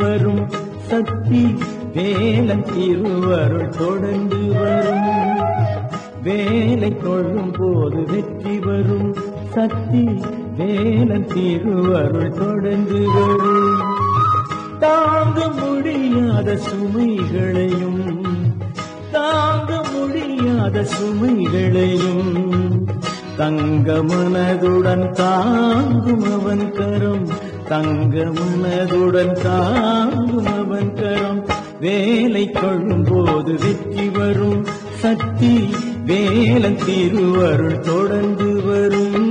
வரும் சக்தி வேலன் திருவருள் தொடர்ந்து வரும் வேலை கொள்ளும் போது வெற்றி வரும் சக்தி வேலன் திருவருள் தொடர்ந்து வரும் தாங்க முடியாத சுமைகளையும் தாங்க முடியாத சுமைகளையும் தங்க மனதுடன் தாங்கும் அவன் கரம் தங்க மனதுடன் தாங்கும் அவன் கரம் வேலை கொள்ளும் போது வெற்றி வரும் சக்தி வேலன் திருவருள் தொடர்ந்து வரும்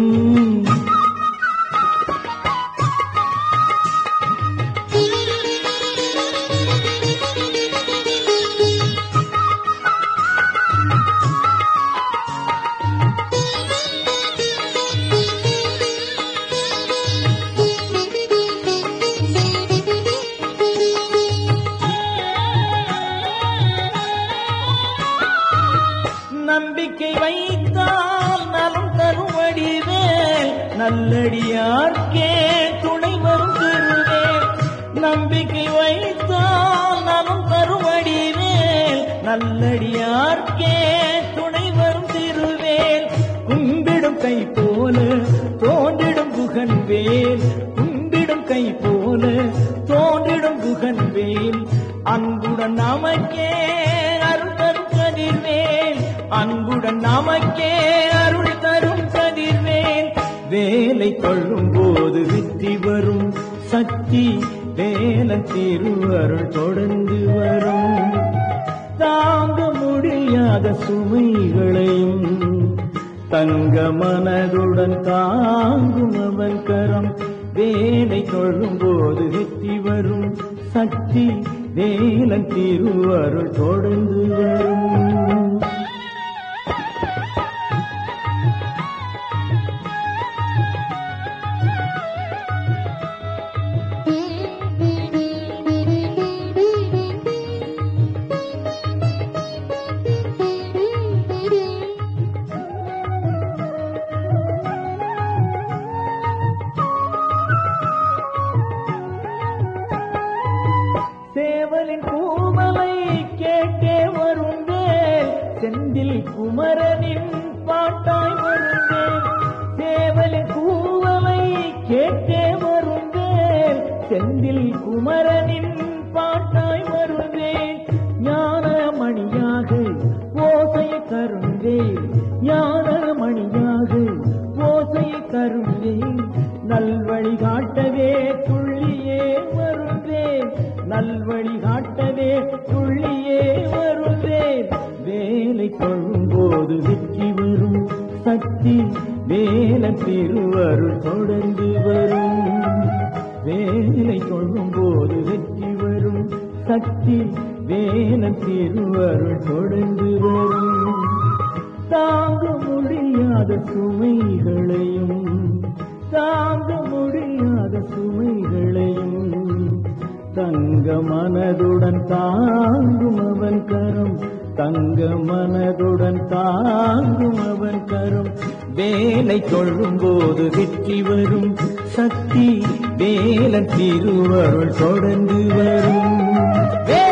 நம்பிக்கை வைத்தால் நலம் தருவடிவேல் நல்லடியார்க்கே துணை வரும் திருவேல் நம்பிக்கை வைத்தால் நலம் தருவடிவேல் நல்லடியார்க்கே துணை வரும் திருவேல் கும்பிடும் கை போல தோன்றிடும் குகன் வேல் கும்பிடும் கை போல தோன்றிடும் குகன் வேல் அன்புடன் நமக்கே அருள் தரும் கதிர்வேல் அன்புடன் நமக்கே அருள் தரும் கதிர்வேல் வேலை கொள்ளும் போது வெற்றி வரும் சக்தி வேலன் திருவருள் தொடர்ந்து வரும் தாங்க முடியாத சுமைகளையும் தங்க மனதுடன் தாங்கும் அவன் கரம் வேலை கொள்ளும் போது வெற்றி வரும் சக்தி வேலன் திருவருள் தொடர்ந்து வரும் சேவலின் கூவலை கேட்டே வருந்தேன் செந்தில் குமரனின் பாட்டாய் வருந்தேன் சேவலின் கூவலை கேட்டே வருந்தேன் செந்தில் குமரனின் பாட்டாய் வருந்தேன் ஞானமணியாக ஓசையை தருந்தேன் ஞானமணியாக ஓசையை தருந்தேன் நல்வழி காட்டவே துள்ளியே வருந்தேன் நல்வழி காட்டவே துள்ளியே வருந்தேன் வேலை கொள்ளும் போது வெற்றி வரும் சக்தி வேல திருவருள் தொடர்ந்து வரும் வேலை கொள்ளும் போது வெற்றி வரும் சக்தி வேல திருவருள் தொடர்ந்து வரும் தாங்க முடியாத சுமைகளையும் தாங்க முடியாத சுமைகளையும் தங்க மனதுடன் தாங்கும் அவன் கரம் தங்க மனதுடன் தாங்கும் அவன் கரம் வேலை கொள்ளும் போது வெற்றி வரும் சக்தி வேலன் திருவருள் தொடர்ந்து வரும் வே